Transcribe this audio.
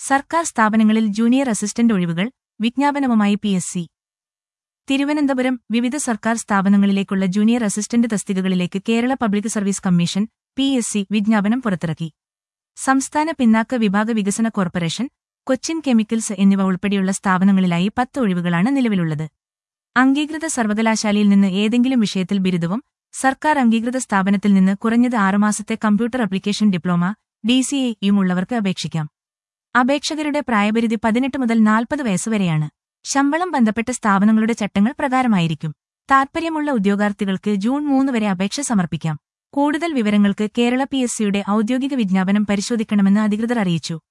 സർക്കാർ സ്ഥാപനങ്ങളിൽ junior assistant ഒഴിവുകൾ വിജ്ഞാപനവുമായി പി എസ് സി തിരുവനന്തപുരം വിവിധ സർക്കാർ സ്ഥാപനങ്ങളിലേക്കുള്ള ജൂനിയർ അസിസ്റ്റന്റ് തസ്തികകളിലേക്ക് Kerala public service commission P S C വിജ്ഞാപനം പുറത്തിറക്കി സംസ്ഥാന പിന്നാക്ക വിഭാഗ വികസന കോർപ്പറേഷൻ കൊച്ചിൻ കെമിക്കൽസ് എന്നിവ ഉൾപ്പെടെയുള്ള സ്ഥാപനങ്ങളിലായി പത്ത് ഒഴിവുകളാണ് നിലവിലുള്ളത് അംഗീകൃത സർവകലാശാലയിൽ നിന്ന് ഏതെങ്കിലും വിഷയത്തിൽ ബിരുദവും സർക്കാർ അംഗീകൃത സ്ഥാപനത്തിൽ നിന്ന് കുറഞ്ഞത് ആറുമാസത്തെ കമ്പ്യൂട്ടർ അപ്ലിക്കേഷൻ ഡിപ്ലോമ ഡിസിഎയും ഉള്ളവർക്ക് അപേക്ഷിക്കാം അപേക്ഷകരുടെ പ്രായപരിധി പതിനെട്ട് മുതൽ നാൽപ്പത് വയസ്സുവരെയാണ് ശമ്പളം ബന്ധപ്പെട്ട സ്ഥാപനങ്ങളുടെ ചട്ടങ്ങൾ പ്രകാരമായിരിക്കും താൽപ്പര്യമുള്ള ഉദ്യോഗാർത്ഥികൾക്ക് ജൂൺ മൂന്ന് വരെ അപേക്ഷ സമർപ്പിക്കാം കൂടുതൽ വിവരങ്ങൾക്ക് കേരള പി എസ് സിയുടെ ഔദ്യോഗിക വിജ്ഞാപനം പരിശോധിക്കണമെന്ന് അധികൃതർ അറിയിച്ചു